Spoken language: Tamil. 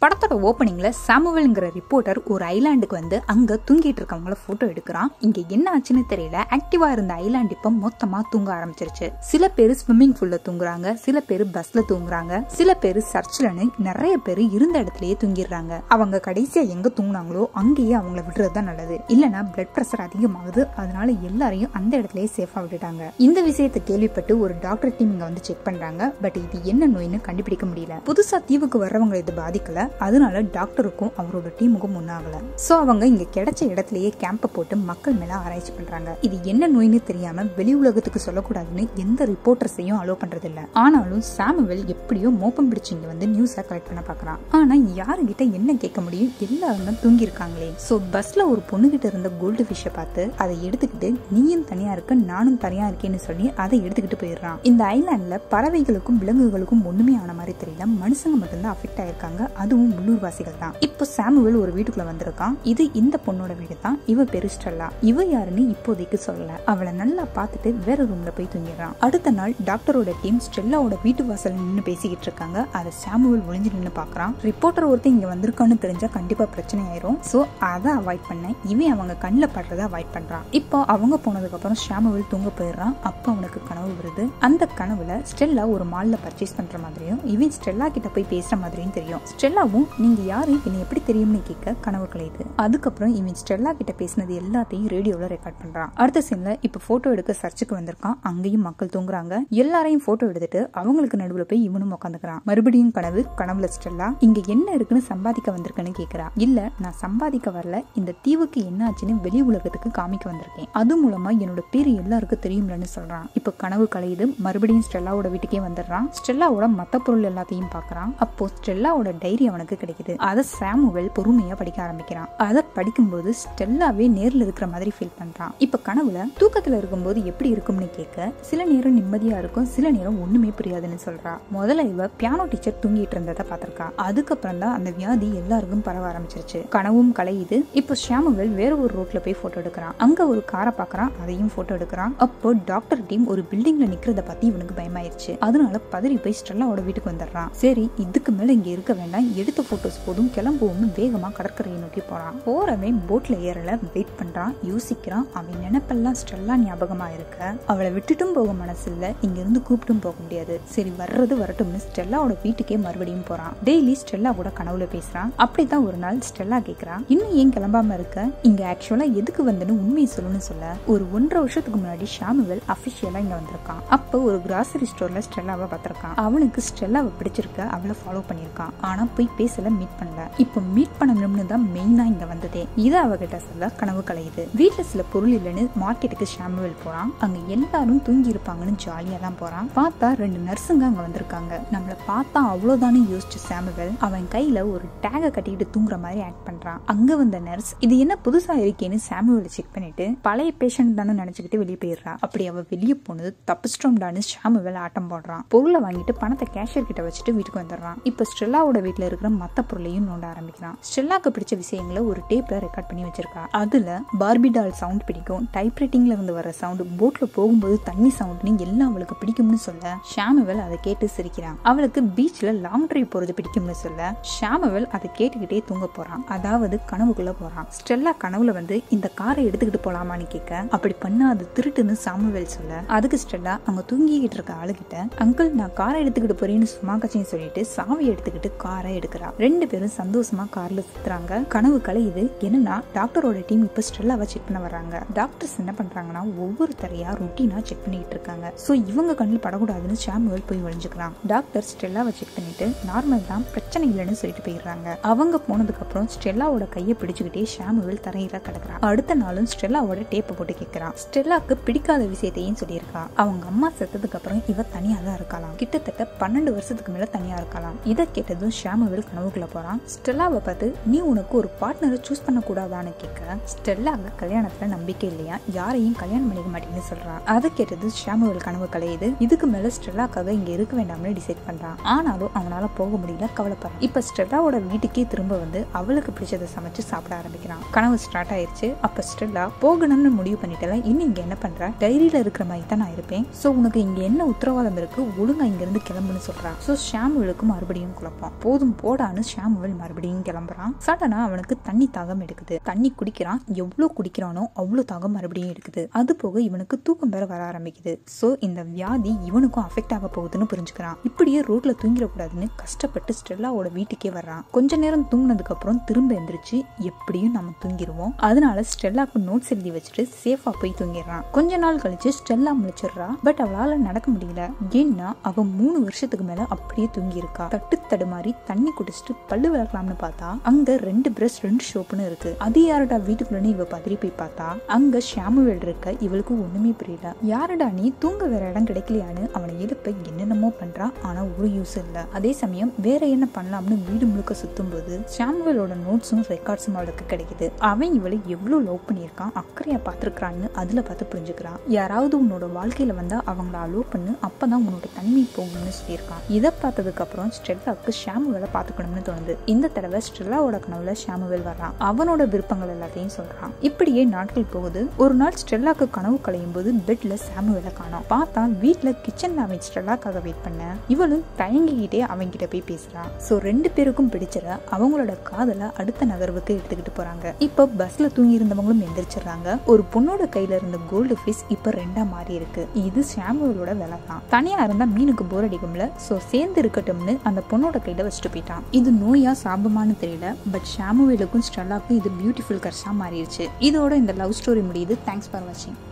படத்தோட ஓப்பனிங்ல சாமுவல்ங்கிற ரிப்போர்ட்டர் ஒரு ஐலாண்டுக்கு வந்து அங்க தூங்கிட்டு இருக்கவங்கள போட்டோ எடுக்கிறான் இங்க என்ன ஆச்சுன்னு தெரியல ஆக்டிவா இருந்த ஐலாண்ட் இப்ப மொத்தமா தூங்க ஆரம்பிச்சிருச்சு சில பேர் ஸ்விம்மிங் பூல்ல தூங்குறாங்க சில பேர் பஸ்ல தூங்குறாங்க சில பேர் சர்ச்லன்னு நிறைய பேர் இருந்த இடத்துலயே தூங்கிடுறாங்க அவங்க கடைசியா எங்க தூங்குனாங்களோ அங்கேயே அவங்கள விடுறது தான் நல்லது இல்லனா பிளட் பிரஷர் அதிகமாகுது அதனால எல்லாரையும் அந்த இடத்துலயே சேஃபா விட்டுட்டாங்க இந்த விஷயத்தை கேள்விப்பட்டு ஒரு டாக்டர் டீம் இங்க வந்து செக் பண்றாங்க பட் இது என்ன நோய்னு கண்டுபிடிக்க முடியல புதுசா தீவுக்கு வர்றவங்க இது பாதிக்கல அதனால டாக்டருக்கும் அவரோட டீமுக்கும் ஒன்னாகல சோ அவங்க இங்க கிடைச்ச இடத்துலயே கேம்ப போட்டு மக்கள் மேல ஆராய்ச்சி பண்றாங்க இது என்ன நோய்னு தெரியாம வெளி உலகத்துக்கு சொல்லக்கூடாதுன்னு எந்த ரிப்போர்ட்டர்ஸையும் அலோவ் பண்றது இல்ல ஆனாலும் சாமுவல் எப்படியோ மோப்பம் பிடிச்சு இங்க வந்து நியூஸை கலெக்ட் பண்ண பாக்குறான் ஆனா யாருகிட்ட என்ன கேட்க முடியும் எல்லாரும் தான் தூங்கி இருக்காங்களே சோ பஸ்ல ஒரு பொண்ணுகிட்ட இருந்த கோல்டு ஃபிஷ்ஷ பார்த்து அதை எடுத்துக்கிட்டு நீயும் தனியா இருக்க நானும் தனியா இருக்கேன்னு சொல்லி அதை எடுத்துக்கிட்டு போயிடுறான் இந்த ஐலாண்ட்ல பறவைகளுக்கும் விலங்குகளுக்கும் ஒண்ணுமே ஆன மாதிரி தெரியல மனுஷங்க மட்டும்தான் அஃபெக்ட் ஆயிருக்காங்க அதுவும் உள்ளூர்வாசிகள் தான் இப்போ சாமுவல் ஒரு வீட்டுக்குள்ள வந்திருக்கான் இது இந்த பொண்ணோட வீடு தான் இவ பேரு ஸ்டெல்லா இவ யாருன்னு இப்போதைக்கு சொல்லல அவளை நல்லா பார்த்துட்டு வேற ரூம்ல போய் தூங்கிடுறான் அடுத்த நாள் டாக்டரோட டீம் ஸ்டெல்லாவோட வீட்டு வாசல் நின்று பேசிக்கிட்டு இருக்காங்க அதை சாமுவல் ஒளிஞ்சு நின்று பாக்குறான் ரிப்போர்ட்டர் ஒருத்தன் இங்க வந்திருக்கான்னு தெரிஞ்சா கண்டிப்பா பிரச்சனை ஆயிரும் சோ அதை அவாய்ட் பண்ண இவன் அவங்க கண்ணில் படுறதை அவாய்ட் பண்றான் இப்போ அவங்க போனதுக்கு அப்புறம் ஷாமுவல் தூங்க போயிடுறான் அப்போ அவனுக்கு கனவு வருது அந்த கனவுல ஸ்டெல்லா ஒரு மால்ல பர்ச்சேஸ் பண்ற மாதிரியும் இவன் ஸ்டெல்லா கிட்ட போய் பேசுற மாதிரியும் தெரியும் ஸ்டெல்லாவும் நீங்க யாரு என்னை எப்படி தெரியும்னு கேட்க கனவு கலையுது அதுக்கப்புறம் இவன் ஸ்டெல்லா கிட்ட பேசினது எல்லாத்தையும் ரேடியோல ரெக்கார்ட் பண்றான் அடுத்த சீன்ல இப்ப போட்டோ எடுக்க சர்ச்சுக்கு வந்திருக்கான் அங்கேயும் மக்கள் தூங்குறாங்க எல்லாரையும் போட்டோ எடுத்துட்டு அவங்களுக்கு நடுவுல போய் இவனும் உட்காந்துக்கிறான் மறுபடியும் கனவு கனவுல ஸ்டெல்லா இங்க என்ன இருக்குன்னு சம்பாதிக்க வந்திருக்கேன்னு கேக்குறா இல்ல நான் சம்பாதிக்க வரல இந்த தீவுக்கு என்ன ஆச்சுன்னு வெளி உலகத்துக்கு காமிக்க வந்திருக்கேன் அது மூலமா என்னோட பேர் எல்லாருக்கும் தெரியும்லன்னு சொல்றான் இப்ப கனவு கலையுது மறுபடியும் ஸ்டெல்லாவோட வீட்டுக்கே வந்துடுறான் ஸ்டெல்லாவோட மத்த பொருள் எல்லாத்தையும் பாக்குறான் அப்போ ஸ்டெல்லாவோட டைரி அவனுக்கு கிடைக்குது அதை சாமுவல் பொறுமையா படிக்க ஆரம்பிக்கிறான் அதை படிக்கும்போது ஸ்டெல்லாவே நேர்ல இருக்கிற மாதிரி ஃபீல் பண்றான் இப்ப கனவுல தூக்கத்துல இருக்கும்போது எப்படி இருக்கும்னு கேட்க சில நேரம் நிம்மதியா இருக்கும் சில நேரம் ஒண்ணுமே புரியாதுன்னு சொல்றா முதல்ல இவ பியானோ டீச்சர் தூங்கிட்டு இருந்ததை பாத்திருக்கா அதுக்கப்புறம் தான் அந்த வியாதி எல்லாருக்கும் பரவ ஆரம்பிச்சிருச்சு கனவும் கலையுது இப்போ ஷாமுவல் வேற ஒரு ரோட்ல போய் போட்டோ எடுக்கிறான் அங்க ஒரு காரை பாக்குறான் அதையும் போட்டோ எடுக்கிறான் அப்போ டாக்டர் டீம் ஒரு பில்டிங்ல நிக்கிறத பத்தி இவனுக்கு பயமாயிருச்சு அதனால பதறி போய் ஸ்டெல்லாவோட வீட்டுக்கு வந்துடுறான் சரி இதுக்கு மேல இங்க இருக்க வேண்டாம் எடுத்த போட்டோஸ் போதும் கிளம்புவோம்னு வேகமா கடற்கரையை நோக்கி போறான் போறவன் போட்ல ஏறல வெயிட் பண்றான் யோசிக்கிறான் அவன் நினைப்பெல்லாம் ஸ்டெல்லா ஞாபகமா இருக்க அவளை விட்டுட்டும் போக மனசு இல்ல இங்க இருந்து கூப்பிட்டும் போக முடியாது சரி வர்றது வரட்டும்னு ஸ்டெல்லாவோட வீட்டுக்கே மறுபடியும் போறான் டெய்லி ஸ்டெல்லா கூட கனவுல பேசுறான் அப்படித்தான் ஒரு நாள் ஸ்டெல்லா கேக்குறான் இன்னும் ஏன் கிளம்பாம இருக்க இங்க ஆக்சுவலா எதுக்கு வந்தேன்னு உண்மையை சொல்லுன்னு சொல்ல ஒரு ஒன்றரை வருஷத்துக்கு முன்னாடி ஷாமுவல் அபிஷியலா இங்க வந்திருக்கான் அப்போ ஒரு கிராசரி ஸ்டோர்ல ஸ்டெல்லாவை பார்த்திருக்கான் அவனுக்கு ஸ்டெல்லாவை பிடிச்சிருக்க அவளை ஃபாலோ பண்ணிருக்கான் ஆனா போய் பேசல மீட் பண்ணல இப்போ மீட் பண்ணணும்னு தான் மெயினா இங்க வந்ததே இதை அவகிட்ட சொல்ல கனவு கலையுது வீட்டுல சில பொருள் இல்லைன்னு மார்க்கெட்டுக்கு ஷாமுவல் போறான் அங்க எல்லாரும் தூங்கி இருப்பாங்கன்னு ஜாலியா தான் போறான் பார்த்தா ரெண்டு நர்ஸுங்க அங்க வந்திருக்காங்க நம்மள பார்த்தா அவ்வளவுதானே யோசிச்சு சாமுவல் அவன் கையில ஒரு டேக கட்டிட்டு தூங்குற மாதிரி ஆக்ட் பண்றான் அங்க வந்த நர்ஸ் இது என்ன புதுசா இருக்கேன்னு சாமுவல் செக் பண்ணிட்டு பழைய பேஷண்ட் தானே நினைச்சுக்கிட்டு வெளியே போயிடுறா அப்படி அவ வெளியே போனது தப்பிச்சிட்டோம்டான்னு சாமுவல் ஆட்டம் போடுறான் பொருளை வாங்கிட்டு பணத்தை கேஷியர் கிட்ட வச்சுட்டு வீட்டுக்கு வந்துடுறான் இப்ப ஸ்டெல்லாவோட வீட்டுல இருக்கிற மத்த பொருளையும் நோண்ட ஆரம்பிக்கிறான் ஸ்டெல்லாக்கு பிடிச்ச விஷயங்களை ஒரு டேப்ல ரெக்கார்ட் பண்ணி வச்சிருக்கா அதுல பார்பி டால் சவுண்ட் பிடிக்கும் டைப்ரைட்டிங்ல இருந்து வர சவுண்ட் போட்ல போகும்போது தண்ணி சவுண்ட்னு எல்லாம் அவளுக்கு பிடிக்கும்னு சொல்ல ஷாமுவல் அதை கேட்டு சிரிக்கிறான் அவளுக்கு பீச்ல லாங் டிரைவ் போறது பிடிக்கும்னு சொல்ல ஷாமுவல் அதை கேட்டுக்கிட்டே தூங்க போறான் அதாவது கனவுக்குள்ள போறான் ஸ்டெல்லா கனவுல வந்து இந்த காரை எடுத்துக்கிட்டு போலாமான்னு கேட்க அப்படி பண்ணா அது திருட்டுன்னு சாமுவேல் சொல்ல அதுக்கு ஸ்டெல்லா அங்க தூங்கிக்கிட்டு இருக்க ஆளுகிட்ட அங்கிள் நான் காரை எடுத்துக்கிட்டு போறேன்னு சும்மா கட்சின்னு சொல்லிட்டு சாவி எடுத்துக்கிட்டு காரை எடுக்கிறா ரெண்டு பேரும் சந்தோஷமா கார்ல சுத்துறாங்க கனவு கலையுது என்னன்னா டாக்டரோட டீம் இப்ப ஸ்டெல்லாவை செக் பண்ண வர்றாங்க டாக்டர்ஸ் என்ன பண்றாங்கன்னா ஒவ்வொரு தரையா ரொட்டீனா செக் பண்ணிட்டு இருக்காங்க சோ இவங்க கண்ணில் படக்கூடாதுன்னு சாமுவல் போய் ஒழிஞ்சுக்கிறான் டாக்டர் ஸ்டெல்லாவை செக் பண்ணிட்டு நார்மல் தான் பிரச்சனை இல்லைன்னு சொல்லிட்டு போயிடுறாங்க அவங்க போனதுக்கு அப்புறம் ஸ்டெல்லாவோட கையை பிடிச்சுக்கிட்டே ஷாமுவல் தரையில கிடக்குறான் அடுத்த நாளும் ஸ்டெல்லாவோட டேப்பை போட்டு கேட்கிறான் ஸ்டெல்லாக்கு பிடிக்காத விஷயத்தையும் சொல்லியிருக்கா அவங்க அவங்க அம்மா செத்ததுக்கு அப்புறம் இவ தனியா தான் இருக்கலாம் கிட்டத்தட்ட பன்னெண்டு வருஷத்துக்கு மேல தனியா இருக்கலாம் இதை கேட்டதும் ஷாமுவேல் கனவுக்குள்ள போறான் ஸ்டெல்லாவை பார்த்து நீ உனக்கு ஒரு பார்ட்னரை சூஸ் பண்ண கூடாதான்னு கேட்க ஸ்டெல்லாங்க கல்யாணத்துல நம்பிக்கை இல்லையா யாரையும் கல்யாணம் பண்ணிக்க மாட்டேன்னு சொல்றான் அதை கேட்டது ஷாமுவேல் கனவு கலையுது இதுக்கு மேல ஸ்டெல்லாக்காக இங்க இருக்க வேண்டாம்னு டிசைட் பண்றான் ஆனாலும் அவனால போக முடியல கவலைப்படுறான் இப்ப ஸ்டெல்லாவோட வீட்டுக்கே திரும்ப வந்து அவளுக்கு பிடிச்சதை சமைச்சு சாப்பிட ஆரம்பிக்கிறான் கனவு ஸ்டார்ட் ஆயிருச்சு அப்ப ஸ்டெல்லா போகணும்னு முடிவு பண்ணிட்டல இன்னும் இங்க என்ன பண்ற டைரியில இருக்கிற மாதிரி தான் நான் இருப்பேன் சோ உனக்கு இங்க என்ன உத்தரவாதம் இருக்கு ஒழுங்கா இங்க இருந்து கிளம்புன்னு சொல்றா சோ ஷாமுவலுக்கு மறுபடியும் குழப்பம் போதும் போ போடான்னு ஷாமுவல் மறுபடியும் கிளம்புறான் சடனா அவனுக்கு தண்ணி தாகம் எடுக்குது தண்ணி குடிக்கிறான் எவ்வளவு குடிக்கிறானோ அவ்வளவு தாகம் மறுபடியும் எடுக்குது அது போக இவனுக்கு தூக்கம் வேற வர ஆரம்பிக்குது சோ இந்த வியாதி இவனுக்கும் அஃபெக்ட் ஆக போகுதுன்னு புரிஞ்சுக்கிறான் இப்படியே ரோட்ல தூங்கிடக்கூடாதுன்னு கஷ்டப்பட்டு ஸ்டெல்லாவோட வீட்டுக்கே வர்றான் கொஞ்ச நேரம் தூங்கினதுக்கு அப்புறம் திரும்ப எந்திரிச்சு எப்படியும் நம்ம தூங்கிடுவோம் அதனால ஸ்டெல்லாக்கு நோட்ஸ் எழுதி வச்சுட்டு சேஃபா போய் தூங்கிடுறான் கொஞ்ச நாள் கழிச்சு ஸ்டெல்லா முழிச்சிடுறா பட் அவளால நடக்க முடியல ஏன்னா அவ மூணு வருஷத்துக்கு மேல அப்படியே தூங்கி இருக்கா தட்டு தடுமாறி தண்ணி குடிச்சிட்டு பல்லு விளக்கலாம்னு பார்த்தா அங்க ரெண்டு பிரஷ் ரெண்டு ஷோப்புன்னு இருக்கு அது யாருடா வீட்டுக்குள்ளன்னு இவ பதறி போய் பார்த்தா அங்க ஷாமுவேல் இருக்க இவளுக்கு ஒண்ணுமே புரியல யாருடா நீ தூங்க வேற இடம் கிடைக்கலையான்னு அவனை எழுப்ப என்னென்னமோ பண்றா ஆனா ஒரு யூஸ் இல்ல அதே சமயம் வேற என்ன பண்ணலாம்னு வீடு முழுக்க சுத்தும் போது ஷாமுவேலோட நோட்ஸும் ரெக்கார்ட்ஸும் அவளுக்கு கிடைக்குது அவன் இவளை எவ்வளவு லவ் பண்ணியிருக்கான் அக்கறையா பார்த்திருக்கான்னு அதுல பார்த்து புரிஞ்சுக்கிறான் யாராவது உன்னோட வாழ்க்கையில வந்தா அவங்கள அலோவ் பண்ணு அப்பதான் உன்னோட தனிமை போகும்னு சொல்லியிருக்கான் இதை பார்த்ததுக்கு அப்புறம் ஸ்டெல்லாவுக்கு ஷாமுவேலை பார்த்துக்கணும்னு தோணுது இந்த தடவை ஸ்டெல்லாவோட கனவுல ஷாமுவேல் வர்றான் அவனோட விருப்பங்கள் எல்லாத்தையும் சொல்றான் இப்படியே நாட்கள் போகுது ஒரு நாள் ஸ்டெல்லாக்கு கனவு கலையும் போது பெட்ல சாமுவேலை காணோம் பார்த்தா வீட்ல கிச்சன்ல அவன் ஸ்டெல்லாக்காக வெயிட் பண்ண இவளும் தயங்கிக்கிட்டே அவன்கிட்ட போய் பேசுறான் சோ ரெண்டு பேருக்கும் பிடிச்சிட அவங்களோட காதல அடுத்த நகர்வுக்கு எடுத்துக்கிட்டு போறாங்க இப்போ பஸ்ல தூங்கி இருந்தவங்களும் எந்திரிச்சிடுறாங்க ஒரு பொண்ணோட கையில இருந்த கோல்டு ஃபிஷ் இப்ப ரெண்டா மாறி இருக்கு இது சாமுவேலோட வேலை தான் தனியா இருந்தா மீனுக்கு போர் அடிக்கும்ல சோ சேர்ந்து இருக்கட்டும்னு அந்த பொண்ணோட கையில வச்சுட்டு போயிட்டான் இது நோயா சாபமானு தெரியல பட் ஷாமுவேலுக்கும் ஸ்டெல்லாக்கும் இது பியூட்டிஃபுல் கர்ஸா மாறிடுச்சு இதோட இந்த லவ் ஸ்டோரி முடியுது தேங்க்ஸ் ஃபார் வாட்சிங்